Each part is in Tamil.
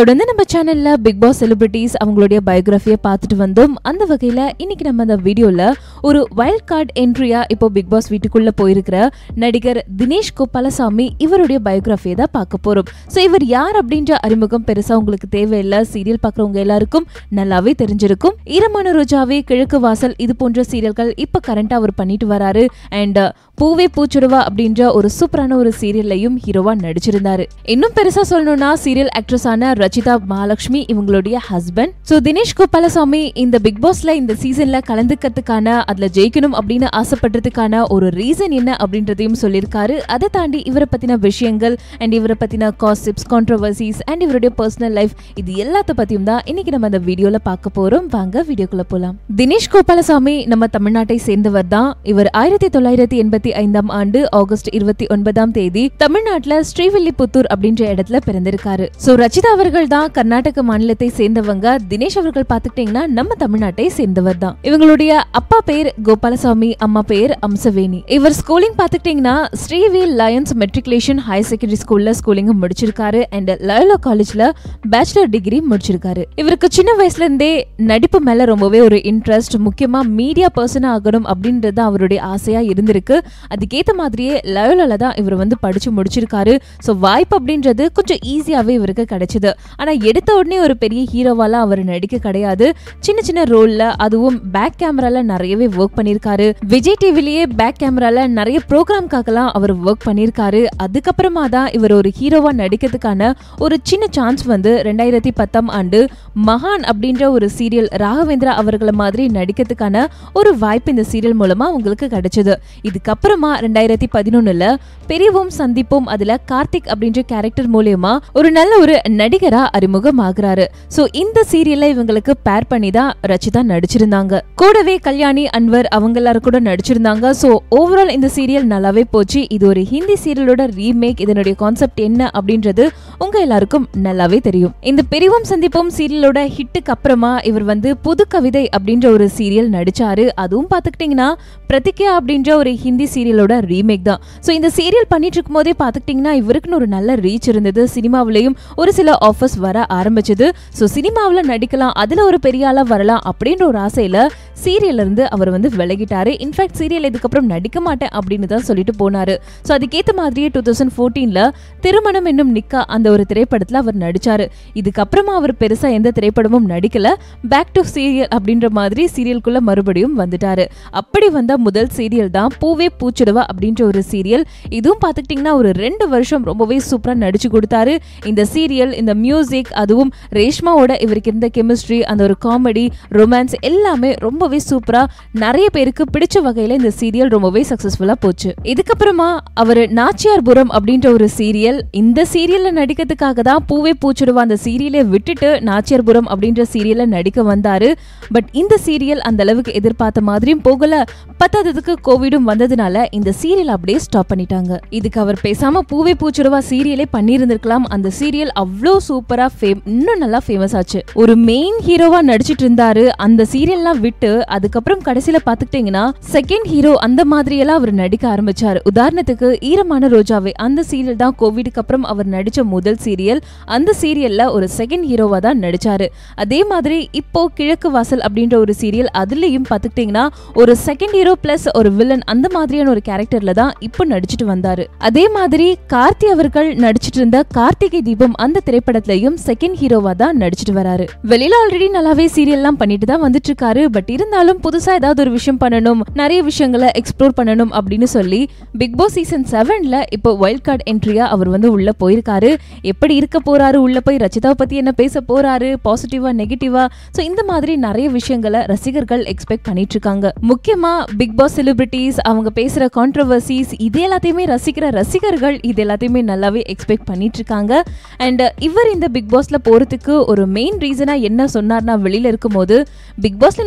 தொடர்ந்து நம்ம சேனல்ல பிக் பாஸ் செலிபிரிட்டிஸ் அவங்களுடைய பயோகிராஃபியை பார்த்துட்டு வந்தோம் அந்த வகையில இன்னைக்கு நம்ம அந்த வீடியோல ஒரு வைல்ட் கார்டு என்ட்ரியா இப்போ பிக் பாஸ் வீட்டுக்குள்ள போயிருக்கிற நடிகர் தினேஷ் கோபாலசாமி இவருடைய பயோகிராஃபியை தான் பார்க்க போறோம் ஸோ இவர் யார் அப்படின்ற அறிமுகம் பெருசா உங்களுக்கு தேவையில்லை சீரியல் பார்க்குறவங்க எல்லாருக்கும் நல்லாவே தெரிஞ்சிருக்கும் ஈரமான ரோஜாவே கிழக்கு வாசல் இது போன்ற சீரியல்கள் இப்போ கரண்டா அவர் பண்ணிட்டு வராரு அண்ட் பூவே பூச்சுடுவா அப்படின்ற ஒரு சூப்பரான ஒரு சீரியல்லையும் ஹீரோவா நடிச்சிருந்தாரு இன்னும் பெருசா சொல்லணும்னா சீரியல் ஆக்ட்ரஸான ரச்சிதா மகாலட்சுமி இவங்களுடைய ஹஸ்பண்ட் சோ தினேஷ் கோபாலசாமி இந்த பிக் பாஸ்ல இந்த சீசன்ல கலந்துக்கிறதுக்கான அதுல ஜெயிக்கணும் அப்படின்னு ஆசைப்படுறதுக்கான ஒரு ரீசன் என்ன அப்படின்றதையும் சொல்லியிருக்காரு அதை தாண்டி இவரை பத்தின விஷயங்கள் அண்ட் இவரை பத்தின காசிப்ஸ் கான்ட்ரவர்சிஸ் அண்ட் இவருடைய பர்சனல் லைஃப் இது எல்லாத்த பத்தியும் தான் இன்னைக்கு நம்ம இந்த வீடியோல பார்க்க போறோம் வாங்க வீடியோக்குள்ள போலாம் தினேஷ் கோபாலசாமி நம்ம தமிழ்நாட்டை சேர்ந்தவர் தான் இவர் ஆயிரத்தி தொள்ளாயிரத்தி எண்பத்தி ஐந்தாம் ஆண்டு ஆகஸ்ட் இருபத்தி ஒன்பதாம் தேதி தமிழ்நாட்டுல ஸ்ரீவில்லிபுத்தூர் அப்படின்ற இடத்துல பிறந்திருக்காரு சோ ரச்சிதா அவர்கள் தான் கர்நாடக மாநிலத்தை சேர்ந்தவங்க தினேஷ் அவர்கள் பாத்துக்கிட்டீங்கன்னா நம்ம தமிழ்நாட்டை சேர்ந்தவர் தான் இவங்களுடைய அப்பா பேர் கோபாலசாமி அம்மா பேர் அம்சவேணி இவர் ஸ்கூலிங் பாத்துக்கிட்டீங்கன்னா ஸ்ரீவில் லயன்ஸ் மெட்ரிகுலேஷன் ஹையர் செகண்டரி ஸ்கூல்ல ஸ்கூலிங் முடிச்சிருக்காரு அண்ட் லயோலா காலேஜ்ல பேச்சுலர் டிகிரி முடிச்சிருக்காரு இவருக்கு சின்ன வயசுல இருந்தே நடிப்பு மேல ரொம்பவே ஒரு இன்ட்ரெஸ்ட் முக்கியமா மீடியா பர்சன் ஆகணும் அப்படின்றது தான் அவருடைய ஆசையா இருந்திருக்கு அதுக்கேத்த மாதிரியே லயோலால தான் இவர் வந்து படிச்சு முடிச்சிருக்காரு ஸோ வாய்ப்பு அப்படின்றது கொஞ்சம் ஈஸியாவே இவருக்கு கிடைச்சது ஆனா எடுத்த உடனே ஒரு பெரிய ஹீரோவால அவர் நடிக்க கிடையாது சின்ன சின்ன ரோல்ல அதுவும் பேக் கேமரால நிறையவே ஒர்க் பண்ணியிருக்காரு விஜய் டிவிலேயே பேக் கேமரால நிறைய ப்ரோக்ராம்காகலாம் அவர் ஒர்க் பண்ணியிருக்காரு அதுக்கப்புறமா தான் இவர் ஒரு ஹீரோவா நடிக்கிறதுக்கான ஒரு சின்ன சான்ஸ் வந்து ரெண்டாயிரத்தி பத்தாம் ஆண்டு மகான் அப்படின்ற ஒரு சீரியல் ராகவேந்திரா அவர்களை மாதிரி நடிக்கிறதுக்கான ஒரு வாய்ப்பு இந்த சீரியல் மூலமா உங்களுக்கு கிடைச்சது இதுக்கப்புறமா ரெண்டாயிரத்தி பதினொன்னுல பெரியவும் சந்திப்போம் அதுல கார்த்திக் அப்படின்ற கேரக்டர் மூலியமா ஒரு நல்ல ஒரு நடிகரா அறிமுகமாகிறாரு சோ இந்த சீரியல்ல இவங்களுக்கு பேர் பண்ணி தான் ரச்சிதா நடிச்சிருந்தாங்க கூடவே கல்யாணி அன்வர் அவங்க எல்லாரும் கூட நடிச்சிருந்தாங்க சோ ஓவரால் இந்த சீரியல் நல்லாவே போச்சு இது ஒரு ஹிந்தி சீரியலோட ரீமேக் இதனுடைய கான்செப்ட் என்ன அப்படின்றது உங்க எல்லாருக்கும் நல்லாவே தெரியும் இந்த பெரியவும் சந்திப்போம் சீரியலோட ஹிட்டுக்கு அப்புறமா இவர் வந்து புது கவிதை அப்படின்ற ஒரு சீரியல் நடிச்சாரு அதுவும் பாத்துக்கிட்டீங்கன்னா பிரதிக்யா அப்படின்ற ஒரு ஹிந்தி சீரியலோட ரீமேக் தான் ஸோ இந்த சீரியல் பண்ணிட்டு இருக்கும் போதே பார்த்துக்கிட்டிங்கன்னா இவருக்குன்னு ஒரு நல்ல ரீச் இருந்தது சினிமாவிலையும் ஒரு சில ஆஃபர்ஸ் வர ஆரம்பிச்சது ஸோ சினிமாவில் நடிக்கலாம் அதில் ஒரு பெரிய ஆளாக வரலாம் அப்படின்ற ஒரு ஆசையில் சீரியல்ல இருந்து அவர் வந்து விலகிட்டாரு இன்ஃபேக்ட் சீரியல் இதுக்கப்புறம் நடிக்க மாட்டேன் அப்படின்னு தான் சொல்லிட்டு போனாரு ஸோ அதுக்கேற்ற மாதிரியே டூ தௌசண்ட் ஃபோர்டீனில் திருமணம் என்னும் நிக்கா அந்த ஒரு திரைப்படத்தில் அவர் நடிச்சாரு இதுக்கப்புறமா அவர் பெருசாக எந்த திரைப்படமும் நடிக்கல பேக் டு சீரியல் அப்படின்ற மாதிரி சீரியலுக்குள்ள மறுபடியும் வந்துட்டாரு அப்படி வந்த முதல் சீரியல் தான் பூவே பூச்சிடுவா அப்படின்ற ஒரு சீரியல் இதுவும் பார்த்துக்கிட்டிங்கன்னா ஒரு ரெண்டு வருஷம் ரொம்பவே சூப்பராக நடிச்சு கொடுத்தாரு இந்த சீரியல் இந்த மியூசிக் அதுவும் ரேஷ்மாவோட இவருக்கு இருந்த கெமிஸ்ட்ரி அந்த ஒரு காமெடி ரொமான்ஸ் எல்லாமே ரொம்பவே சூப்பரா நிறைய பேருக்கு பிடிச்ச வகையில இந்த சீரியல் ரொம்பவே சக்சஸ்ஃபுல்லா போச்சு இதுக்கப்புறமா அவர் நாச்சியார்புரம் அப்படின்ற ஒரு சீரியல் இந்த சீரியல்ல நடிக்கிறதுக்காக தான் பூவே பூச்சிடுவா அந்த சீரியலை விட்டுட்டு நாச்சியார்புரம் அப்படின்ற சீரியல்ல நடிக்க வந்தாரு பட் இந்த சீரியல் அந்த அளவுக்கு எதிர்பார்த்த மாதிரியும் போகல பத்தாததுக்கு கோவிடும் வந்ததுனால இந்த சீரியல் அப்படியே ஸ்டாப் பண்ணிட்டாங்க இதுக்கு அவர் பேசாம பூவே பூச்சிடுவா சீரியலே பண்ணியிருந்திருக்கலாம் அந்த சீரியல் அவ்வளோ சூப்பரா ஃபேம் இன்னும் நல்லா ஃபேமஸ் ஆச்சு ஒரு மெயின் ஹீரோவா நடிச்சிட்டு இருந்தாரு அந்த சீரியல்லாம் விட்டு அதுக்கப்புறம் கடைசியில பாத்துக்கிட்டீங்கன்னா செகண்ட் ஹீரோ அந்த மாதிரி எல்லாம் அவர் நடிக்க ஆரம்பிச்சாரு உதாரணத்துக்கு ஈரமான ரோஜாவே அந்த சீரியல் தான் கோவிடுக்கு அப்புறம் அவர் நடிச்ச முதல் சீரியல் அந்த சீரியல்ல ஒரு செகண்ட் ஹீரோவா தான் நடிச்சாரு அதே மாதிரி இப்போ கிழக்கு வாசல் அப்படின்ற ஒரு சீரியல் அதுலயும் பாத்துக்கிட்டீங்கன்னா ஒரு செகண்ட் ஹீரோ பிளஸ் ஒரு வில்லன் அந்த மாதிரியான ஒரு கேரக்டர்ல தான் இப்போ நடிச்சிட்டு வந்தாரு அதே மாதிரி கார்த்தி அவர்கள் நடிச்சிட்டு இருந்த கார்த்திகை தீபம் அந்த திரைப்படத்திலையும் செகண்ட் ஹீரோவா தான் நடிச்சிட்டு வராரு வெளியில ஆல்ரெடி நல்லாவே சீரியல்லாம் பண்ணிட்டு தான் வந்துட்டு இருக்காரு பட் இருந்தாலும் புதுசா ஏதாவது ஒரு விஷயம் பண்ணணும் நிறைய விஷயங்களை எக்ஸ்ப்ளோர் பண்ணணும் அப்படின்னு சொல்லி பிக் பாஸ் சீசன் செவன்ல இப்போ வைல்ட் கார்டு என்ட்ரியா அவர் வந்து உள்ள போயிருக்காரு எப்படி இருக்க போறாரு உள்ள போய் ரச்சிதாவை பத்தி என்ன பேச போறாரு பாசிட்டிவா நெகட்டிவா ஸோ இந்த மாதிரி நிறைய விஷயங்களை ரசிகர்கள் எக்ஸ்பெக்ட் பண்ணிட்டு இருக்காங்க முக்கியமா பிக் பாஸ் செலிபிரிட்டிஸ் அவங்க பேசுற கான்ட்ரவர்சிஸ் இது எல்லாத்தையுமே ரசிக்கிற ரசிகர்கள் இது எல்லாத்தையுமே நல்லாவே எக்ஸ்பெக்ட் பண்ணிட்டு இருக்காங்க அண்ட் இவர் இந்த பிக் பாஸ்ல போறதுக்கு ஒரு மெயின் ரீசனா என்ன சொன்னார்னா வெளியில இருக்கும்போது பிக் பாஸ்ல என்ன கூப்பிடல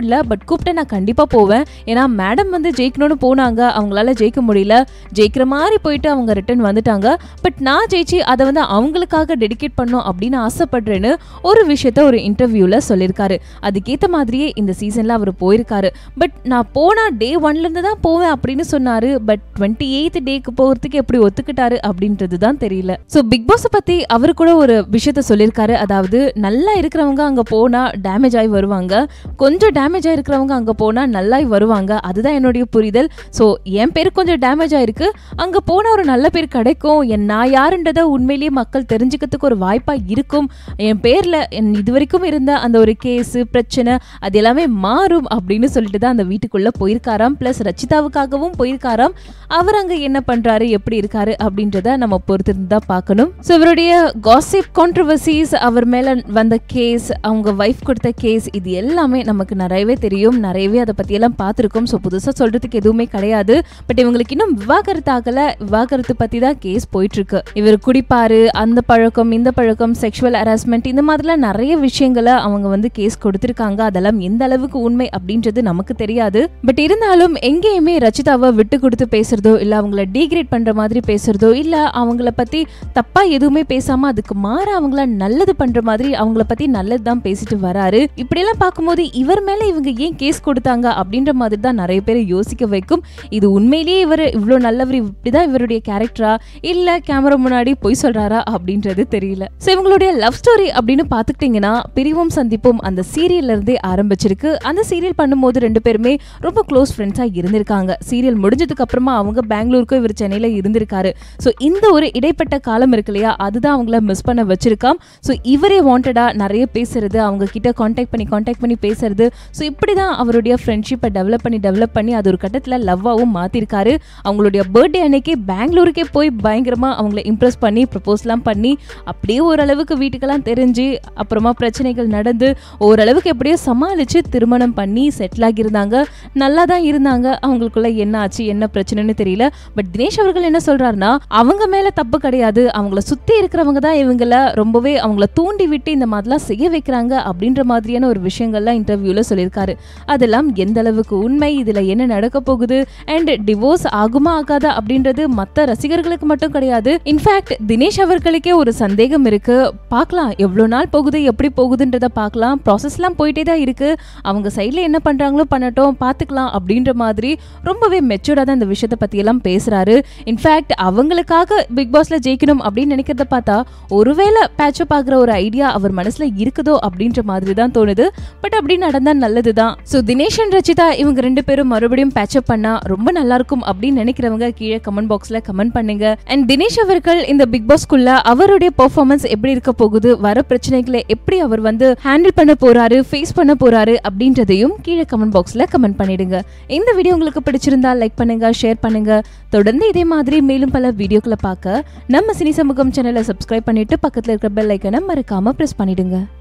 ஆசைப்படல பட் கூப்பிட்டு நான் கண்டிப்பா போவேன் ஏன்னா மேடம் வந்து ஜெயிக்கணும்னு போனாங்க அவங்களால ஜெயிக்க முடியல ஜெயிக்கிற மாதிரி போயிட்டு அவங்க ரிட்டர்ன் வந்துட்டாங்க பட் நான் ஜெயிச்சு அதை வந்து அவங்களுக்காக டெடிகேட் பண்ணும் அப்படின்னு ஆசைப்படுறேன்னு ஒரு விஷயத்த ஒரு இன்டர்வியூல சொல்லியிருக்காரு அதுக்கேற்ற மாதிரியே இந்த சீசன்ல அவர் போயிருக்காரு பட் நான் போனா டே ஒன்ல இருந்து தான் போவேன் அப்படின்னு சொன்னாரு பட் டுவெண்ட்டி எயித் டேக்கு போகிறதுக்கு எப்படி ஒத்துக்கிட்டாரு அப்படின்றது தான் தெரியல ஸோ பிக் பாஸை பத்தி அவர் கூட ஒரு விஷயத்த சொல்லியிருக்காரு அதாவது நல்லா இருக்கிறவங்க அங்க போனா டேமேஜ் ஆகி வருவாங்க கொஞ்சம் டேமேஜ் ஆயிருக்கிறவங்க அங்க போனா நல்லாய் வருவாங்க அதுதான் என்னுடைய புரிதல் ஸோ என் பேர் கொஞ்சம் டேமேஜ் ஆயிருக்கு அங்க போனா ஒரு நல்ல பேர் கிடைக்கும் என் நான் யாருன்றதை உண்மையிலேயே மக்கள் தெரிஞ்சுக்கிறதுக்கு ஒரு வாய்ப்பா இருக்கும் என் பேர்ல என் இது வரைக்கும் இருந்த அந்த ஒரு கேஸ் பிரச்சனை அது எல்லாமே மாறும் அப்படின்னு சொல்லிட்டு தான் அந்த வீட்டுக்குள்ள போயிருக்காராம் ப்ளஸ் ரச்சிதாவுக்காகவும் போயிருக்காராம் அவர் அங்க என்ன பண்றாரு எப்படி இருக்காரு அப்படின்றத நம்ம பொறுத்திருந்து தான் பார்க்கணும் ஸோ இவருடைய காசிப் கான்ட்ரவர்சிஸ் அவர் மேல வந்த கேஸ் அவங்க வைஃப் கொடுத்த கேஸ் இது எல்லாமே நமக்கு நிறையவே தெரியும் நிறையவே அதை பத்தி எல்லாம் பார்த்துருக்கோம் ஸோ புதுசா சொல்றதுக்கு எதுவுமே கிடையாது பட் இவங்களுக்கு இன்னும் விவாகரத்து ஆகல விவாகரத்து பத்தி தான் கேஸ் போயிட்டு இருக்கு இவர் குடிப்பாரு அந்த பழக்கம் இந்த பழக்கம் செக்ஷுவல் ஹராஸ்மெண்ட் இந்த மாதிரிலாம் நிறைய விஷயங்களை அவங்க வந்து கேஸ் கொடுத்திருக்காங்க அதெல்லாம் எந்த அளவுக்கு உண்மை அப்படின்றது நமக்கு தெரியாது பட் இருந்தாலும் எங்கேயுமே ரச்சிதாவை விட்டு கொடுத்து பேசுறதோ இல்ல அவங்கள டீக்ரேட் பண்ற மாதிரி பேசுறதோ இல்ல அவங்கள பத்தி தப்பா எதுவுமே பேசாம அதுக்கு மாற அவங்கள நல்லது பண்ற மாதிரி அவங்கள பத்தி நல்லது தான் பேசிட்டு வராரு இப்படியெல்லாம் பார்க்கும்போது இவர் மேல இவங்க ஏன் கேஸ் கொடுத்தாங்க அப்படின்ற மாதிரி தான் நிறைய பேரை யோசிக்க வைக்கும் இது உண்மையிலேயே இவர் இவ்வளோ நல்லவர் இப்படிதான் இவருடைய கேரக்டரா இல்ல கேமரா முன்னாடி பொய் சொல்றாரா அப்படின்றது தெரியல ஸோ இவங்களுடைய லவ் ஸ்டோரி அப்படின்னு பார்த்துக்கிட்டிங்கன்னா பிரிவும் சந்திப்பும் அந்த சீரியல்ல இருந்தே ஆரம்பிச்சிருக்கு அந்த சீரியல் பண்ணும்போது ரெண்டு பேருமே ரொம்ப க்ளோஸ் ஃப்ரெண்ட்ஸா இருந்திருக்காங்க சீரியல் முடிஞ்சதுக்கு அப்புறமா அவங்க பெங்களூருக்கும் இவர் சென்னையில இருந்திருக்காரு ஸோ இந்த ஒரு இடைப்பட்ட காலம் இருக்கு இல்லையா அதுதான் அவங்கள மிஸ் பண்ண வச்சிருக்காம் ஸோ இவரே வாண்டடா நிறைய பேசுறது அவங்க கிட்ட காண்டாக்ட் பண்ணி காண்டாக்ட் பண்ணி பேசுறது ஸோ இப்படி தான் அவருடைய ஃப்ரெண்ட்ஷிப்பை டெவலப் பண்ணி டெவலப் பண்ணி அது ஒரு கட்டத்தில் லவ்வாகவும் மாற்றிருக்காரு அவங்களுடைய பர்த்டே அன்னைக்கு பெங்களூருக்கே போய் பயங்கரமாக அவங்கள இம்ப்ரெஸ் பண்ணி ப்ரப்போஸ்லாம் பண்ணி அப்படியே ஓரளவுக்கு வீட்டுக்கெல்லாம் தெரிஞ்சு அப்புறமா பிரச்சனைகள் நடந்து ஓரளவுக்கு எப்படியோ சமாளித்து திருமணம் பண்ணி செட்டில் ஆகியிருந்தாங்க நல்லா தான் இருந்தாங்க அவங்களுக்குள்ள என்ன ஆச்சு என்ன பிரச்சனைன்னு தெரியல பட் தினேஷ் அவர்கள் என்ன சொல்றாருன்னா அவங்க மேல தப்பு கிடையாது அவங்கள சுத்தி இருக்கிறவங்க தான் இவங்கள ரொம்பவே அவங்கள தூண்டி விட்டு இந்த மாதிரிலாம் செய்ய வைக்கிறாங்க அப்படின்ற மாதிரியான ஒரு விஷயங்கள்லாம் இன்டர்வியூல சொல்லியிருக்காரு அதெல்லாம் எந்த அளவுக்கு உண்மை இதுல என்ன நடக்க போகுது அண்ட் டிவோர்ஸ் ஆகுமா ஆகாதா அப்படின்றது மத்த ரசிகர்களுக்கு மட்டும் கிடையாது இன்ஃபேக்ட் தினேஷ் அவர்களுக்கே ஒரு சந்தேகம் இருக்கு பார்க்கலாம் எவ்வளோ நாள் போகுது எப்படி போகுதுன்றத பார்க்கலாம் ப்ராசஸ்லாம் போயிட்டே தான் இருக்கு அவங்க சைடில் என்ன பண்றாங்களோ பண்ணட்டும் பார்த்துக்கலாம் அப்படின்ற மாதிரி ரொம்பவே மெச்சூர்டாக தான் இந்த விஷயத்தை பற்றியெல்லாம் பேசுறாரு இன்ஃபேக்ட் அவங்களுக்காக பிக் பாஸ்ல ஜெயிக்கணும் அப்படின்னு நினைக்கிறத பார்த்தா ஒருவேளை பேட்சப் ஆகுற ஒரு ஐடியா அவர் மனசுல இருக்குதோ அப்படின்ற மாதிரி தான் தோணுது பட் அப்படி நடந்தா நல்லது தான் ஸோ தினேஷ் அண்ட் ரச்சிதா இவங்க ரெண்டு பேரும் மறுபடியும் பேட்சப் பண்ணா ரொம்ப நல்லா இருக்கும் அப்படின்னு நினைக்கிறவங்க கீழே கமெண்ட் பாக்ஸ்ல கமெண்ட் பண்ணுங்க அண்ட் தினேஷ் அவர்கள் இந்த பிக் பாஸ்க்குள்ள அவருடைய பெர்ஃபார்மன்ஸ் எப்படி இருக்க போகுது வர பிரச்சனைகளை எப்படி அவர் வந்து ஹேண்டில் பண்ண போறாரு ஃபேஸ் பண்ண போறாரு அப்படின்றதையும் கீழே கமெண்ட் பாக்ஸ்ல கமெண்ட் பண்ணிடுங்க இந்த வீடியோ உங்களுக்கு பிடிச்சிருந்தா லைக் பண்ணுங்க ஷேர் பண்ணுங்க தொடர்ந்து இதே மாதிரி மேலும் பல வீடியோக்களை பார்க்க நம்ம சினி சமூகம் சேனலை சப்ஸ்கிரைப் பண்ணிட்டு பக்கத்துல இருக்கிற பெல் ஐக்கனை மறக்காம பிரஸ் பண்ணிடுங்க